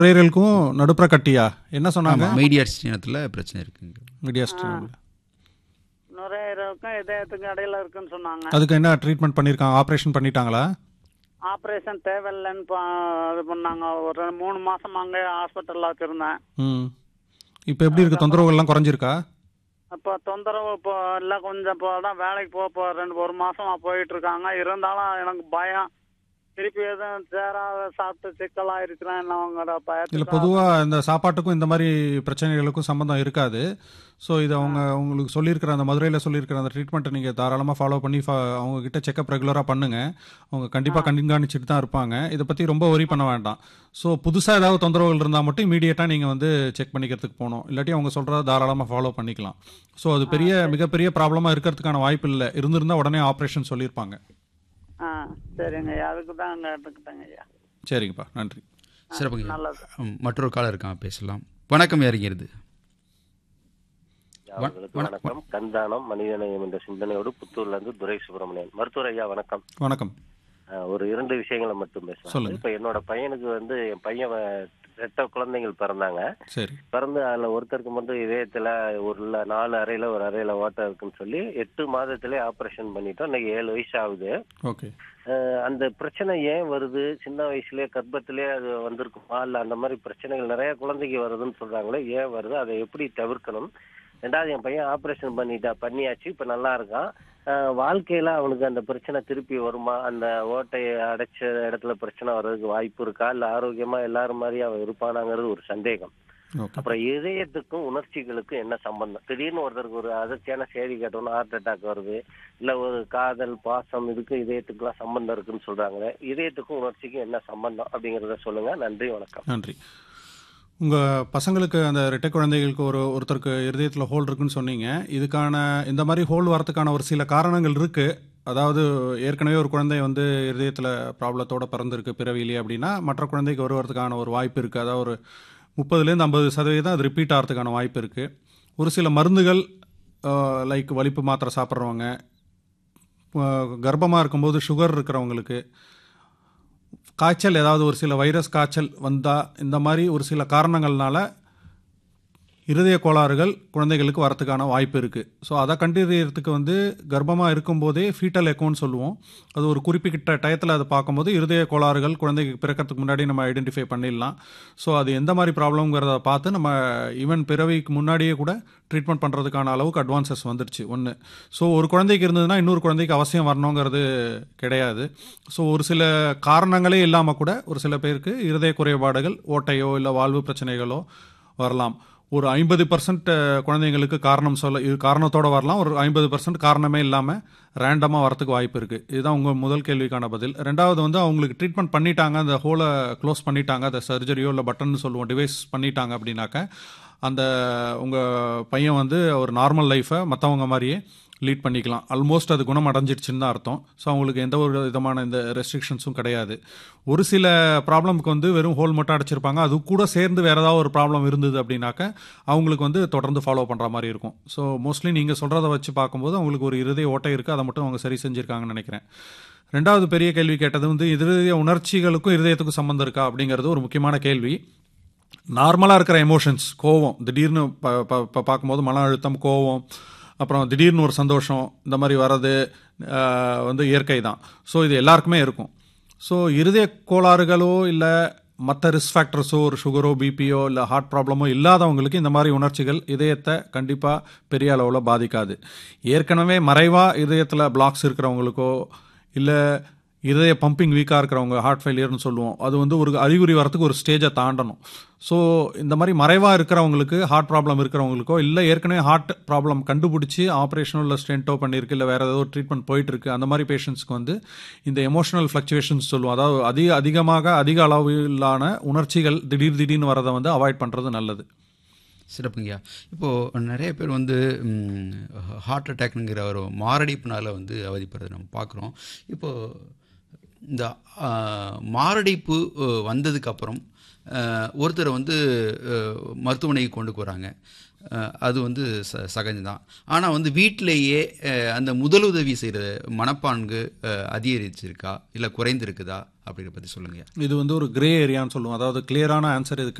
நுரையீரலுக்கும் நடுப்புற கட்டியா என்ன சொன்னாங்க ஆமாம் மீடியாஸ்டினத்தில் பிரச்சனை இருக்குங்க மீடியாஸ்ட்ரியம் நுரையீரலுக்கும் இதயத்துக்கும் இடையில இருக்குன்னு சொன்னாங்க அதுக்கு என்ன ட்ரீட்மெண்ட் பண்ணியிருக்காங்க ஆப்ரேஷன் பண்ணிட்டாங்களா ஆப்ரேஷன் தேவையில்லைன்னு பா- இது பண்ணாங்க ஒரு ரெண்டு- மூணு மாசம் அங்கே ஹாஸ்பிட்டலில் வச்சுருந்தேன் ம் இப்போ எப்படி இருக்கு தொந்தரவுகள்லாம் குறைஞ்சிருக்கா இப்போ தொந்தரவு இப்போ இல்லை கொஞ்சம் இப்போ தான் வேலைக்கு போக இப்போ ரெண்டு ஒரு மாசமா போயிட்டு இருக்காங்க இருந்தாலும் எனக்கு பயம் திருப்பி எதுவும் சேராத சாப்பிட்டு சிக்கலாயிருச்சுன்னா என்ன அவங்களோட இல்லை பயத்தில் பொதுவாக இந்த சாப்பாட்டுக்கும் இந்த மாதிரி பிரச்சனைகளுக்கும் சம்மந்தம் இருக்காது ஸோ இது அவங்க உங்களுக்கு சொல்லியிருக்கிற அந்த மதுரையில் சொல்லியிருக்கிற அந்த ட்ரீட்மெண்ட்டை நீங்கள் தாராளமாக ஃபாலோ பண்ணி fa- அவங்க கிட்ட செக்அப் ரெகுலராக பண்ணுங்கள் அவங்க கண்டிப்பாக கண்காணிச்சுட்டு தான் இருப்பாங்க இதை பற்றி ரொம்ப ஒரி பண்ண வேண்டாம் ஸோ புதுசாக ஏதாவது தொந்தரவுகள் இருந்தால் மட்டும் இமீடியட்டாக நீங்கள் வந்து செக் பண்ணிக்கிறதுக்கு போகணும் இல்லாட்டி அவங்க சொல்கிறத தாராளமாக ஃபாலோ பண்ணிக்கலாம் ஸோ அது பெரிய மிகப்பெரிய ப்ராப்ளமாக இருக்கிறதுக்கான வாய்ப்பு இல்லை இருந்திருந்தா உடனே ஆப்ரேஷன் சொல்லியிருப்பாங்க ஆ சரிங்க ஐயா அதுக்கு தான் கேட்டுக்கிட்டேங்க ஐயா சரிங்கப்பா நன்றி சிறப்புங்க நல்லது ம், மற்றொரு காலம் இருக்கான் பேசலாம் வணக்கம் யாருங்கிறது அவர்களுக்கு வணக்கம் கண்தானம் மனிதநேயம் என்ற சிந்தனையோடு புத்தூர்ல இருந்து துரை சுப்பிரமணியன் மருத்துவர் ஐயா வணக்கம் வணக்கம் அஹ், ஒரு இரண்டு விஷயங்களை மட்டும் பேசலாம் சொல்லுங்க. இப்ப என்னோட பையனுக்கு வந்து என் பையன் அஹ், ரெட்ட குழந்தைகள் பிறந்தாங்க சரி பிறந்து அதுல ஒருத்தருக்கு மட்டும் இதயத்துல ஒரு ல- நாலு அறையில ஒரு அறையில ஓட்டம் இருக்குன்னு சொல்லி எட்டு மாதத்திலே ஆபரேஷன் பண்ணிட்டோம் இன்னைக்கு ஏழு வயசு ஆகுது ஓகே அஹ், அந்த பிரச்சனை ஏன் வருது சின்ன வயசுலயே கர்ப்பத்திலே அது வந்திருக்குமா இல்ல அந்த மாதிரி பிரச்சனைகள் நிறைய குழந்தைக்கு வருதுன்னு சொல்றாங்களே ஏன் வருது அதை எப்படி தவிர்க்கணும் ரெண்டாவது என் பையன் ஆபரேஷன் பண்ணிட்டா பண்ணியாச்சு இப்ப நல்லா இருக்கான் அஹ், வாழ்க்கையில அவனுக்கு அந்த பிரச்சனை திருப்பி வருமா அந்த ஓட்டையை அடைச்ச இடத்துல பிரச்சனை வர்றதுக்கு வாய்ப்பு இருக்கா இல்ல ஆரோக்கியமா எல்லாரும் மாதிரி அவன் இருப்பானாங்கிறது ஒரு சந்தேகம் ஓகே அப்புறம் இதயத்துக்கும் உணர்ச்சிகளுக்கும் என்ன சம்பந்தம் திடீர்னு ஒருத்தருக்கு ஒரு அதிர்ச்சியான செய்தி கேட்டோம்னா ஹார்ட் அட்டாக் வருது இல்ல ஒரு காதல் பாசம் இதுக்கு இதயத்துக்குலாம் சம்பந்தம் இருக்குன்னு சொல்றாங்களே இதயத்துக்கும் உணர்ச்சிக்கும் என்ன சம்பந்தம் அப்படிங்கறத சொல்லுங்க நன்றி வணக்கம் நன்றி உங்கள் பசங்களுக்கு அந்த ரெட்டை குழந்தைகளுக்கு ஒரு ஒருத்தருக்கு இருதயத்தில் ஹோல் இருக்குன்னு சொன்னீங்க இதுக்கான இந்த மாதிரி ஹோல் வரதுக்கான ஒரு சில காரணங்கள் இருக்குது அதாவது ஏற்கனவே ஒரு குழந்தை வந்து இருதயத்தில் ப்ராப்ளத்தோட பிறந்திருக்கு பிறவியிலே அப்படின்னா மற்ற குழந்தைக்கு வருவதற்கான ஒரு வாய்ப்பு இருக்குது அதாவது ஒரு முப்பதுலேருந்து ஐம்பது சதவீதம் அது ரிப்பீட் ஆகிறதுக்கான வாய்ப்பு இருக்குது ஒரு சில மருந்துகள் லைக் வலிப்பு மாத்திரை சாப்பிட்றவங்க கர்ப்பமாக இருக்கும்போது சுகர் இருக்கிறவங்களுக்கு காய்ச்சல் ஏதாவது ஒரு சில வைரஸ் காய்ச்சல் வந்தால் இந்த மாதிரி ஒரு சில காரணங்கள்னால இருதய கோளாறுகள் குழந்தைகளுக்கு வரத்துக்கான வாய்ப்பு இருக்குது ஸோ அதை கண்டறியறதுக்கு வந்து கர்ப்பமாக இருக்கும்போதே ஃபீட்டல் எக்கோன்னு சொல்லுவோம் அது ஒரு குறிப்பிட்ட டயத்தில் அதை பார்க்கும்போது இருதய கோளாறுகள் குழந்தைக்கு பிறக்கிறதுக்கு முன்னாடி நம்ம ஐடென்டிஃபை பண்ணிடலாம் ஸோ அது எந்த மாதிரி ப்ராப்ளம்ங்கிறத பார்த்து நம்ம ஈவன் பிறவிக்கு முன்னாடியே கூட ட்ரீட்மெண்ட் பண்ணுறதுக்கான அளவுக்கு அட்வான்சஸ் வந்துருச்சு ஒன்று ஸோ ஒரு குழந்தைக்கு இருந்ததுன்னா இன்னொரு குழந்தைக்கு அவசியம் வரணுங்கிறது கிடையாது ஸோ ஒரு சில காரணங்களே இல்லாமல் கூட ஒரு சில பேருக்கு இருதய குறைபாடுகள் ஓட்டையோ இல்லை வாழ்வு பிரச்சனைகளோ வரலாம் ஒரு ஐம்பது பர்சன்ட் குழந்தைங்களுக்கு காரணம் சொல்ல இது காரணத்தோட வரலாம் ஒரு ஐம்பது பர்சன்ட் காரணமே இல்லாமல் ரேண்டமாக வரத்துக்கு வாய்ப்பு இருக்குது இதுதான் உங்கள் முதல் கேள்விக்கான பதில் ரெண்டாவது வந்து அவங்களுக்கு ட்ரீட்மெண்ட் பண்ணிட்டாங்க அந்த ஹோலை க்ளோஸ் பண்ணிட்டாங்க அந்த சர்ஜரியோ இல்லை பட்டன் சொல்லுவோம் டிவைஸ் பண்ணிட்டாங்க அப்படின்னாக்க அந்த உங்கள் பையன் வந்து ஒரு நார்மல் லைஃப்பை மற்றவங்க மாதிரியே லீட் பண்ணிக்கலாம் ஆல்மோஸ்ட் அது குணம் அடைஞ்சிடுச்சுன்னு தான் அர்த்தம் ஸோ அவங்களுக்கு எந்த ஒரு விதமான இந்த ரெஸ்ட்ரிக்ஷன்ஸும் கிடையாது ஒரு சில ப்ராப்ளம்க்கு வந்து வெறும் ஹோல் மட்டும் அடைச்சிருப்பாங்க அது கூட சேர்ந்து வேறு ஏதாவது ஒரு ப்ராப்ளம் இருந்தது அப்படின்னாக்க அவங்களுக்கு வந்து தொடர்ந்து ஃபாலோ பண்ணுற மாதிரி இருக்கும் ஸோ மோஸ்ட்லி நீங்கள் சொல்கிறத வச்சு பார்க்கும்போது அவங்களுக்கு ஒரு இருதய ஓட்டை இருக்குது அதை மட்டும் அவங்க சரி செஞ்சுருக்காங்கன்னு நினைக்கிறேன் ரெண்டாவது பெரிய கேள்வி கேட்டது வந்து இருதய உணர்ச்சிகளுக்கும் இருதயத்துக்கும் சம்மந்தம் இருக்கா அப்படிங்கிறது ஒரு முக்கியமான கேள்வி நார்மலாக இருக்கிற எமோஷன்ஸ் கோவம் திடீர்னு ப ப- ப- பார்க்கும்போது மன அழுத்தம் கோவம் அப்புறம் திடீர்னு ஒரு சந்தோஷம் இந்த மாதிரி வர்றது ஆஹ், வந்து இயற்கை தான் ஸோ இது எல்லாருக்குமே இருக்கும் ஸோ இருதய கோளாறுகளோ இல்லை மற்ற ரிஸ்க் ஃபேக்டர்ஸோ ஒரு சுகரோ பிபியோ இல்லை ஹார்ட் ப்ராப்ளமோ இல்லாதவங்களுக்கு இந்த மாதிரி உணர்ச்சிகள் இதயத்தை கண்டிப்பாக பெரிய அளவில் பாதிக்காது ஏற்கனவே மறைவாக இதயத்தில் பிளாக்ஸ் இருக்கிறவங்களுக்கோ இல்லை இதய பம்பிங் வீக்காக இருக்கிறவங்க ஹார்ட் ஃபெயிலியர்னு சொல்லுவோம் அது வந்து ஒரு அறிகுறி வரத்துக்கு ஒரு ஸ்டேஜை தாண்டணும் ஸோ இந்த மாதிரி மறைவாக இருக்கிறவங்களுக்கு ஹார்ட் ப்ராப்ளம் இருக்கிறவங்களுக்கோ இல்லை ஏற்கனவே ஹார்ட் ப்ராப்ளம் கண்டுபிடிச்சி ஆப்ரேஷனோ இல்லை ஸ்டென்ட்டோ பண்ணியிருக்கு இல்லை வேறு ஏதோ ட்ரீட்மெண்ட் போயிட்டு இருக்கு அந்த மாதிரி பேஷண்ட்ஸ்க்கு வந்து இந்த எமோஷனல் ஃப்ளக்சுவேஷன்ஸ் சொல்லுவோம் அதாவது அதிக அதிகமாக அதிக அளவிலான உணர்ச்சிகள் திடீர் திடீர்னு வரதை வந்து அவாய்ட் பண்ணுறது நல்லது சிறப்புங்கய்யா இப்போது நிறைய பேர் வந்து ஹார்ட் அட்டாக்ங்கிற ஒரு மாரடைப்புனால வந்து அவதிப்படுறதை நம்ம பார்க்குறோம் இப்போது இந்த ஆ, மாரடைப்பு அ, வந்ததுக்கப்புறம் ஒருத்தரை வந்து அ, மருத்துவமனைக்கு கொண்டு போகிறாங்க அது வந்து ச சகஜம்தான் ஆனால் வந்து வீட்டிலேயே அ, அந்த முதலுதவி செய்கிற மனப்பான்கு அ, அதிகரிச்சிருக்கா இல்லை குறைந்திருக்குதா அப்படிங்கிற பற்றி சொல்லுங்க இது வந்து ஒரு கிரே ஏரியான்னு சொல்லுவோம் அதாவது கிளியரான ஆன்சர் இது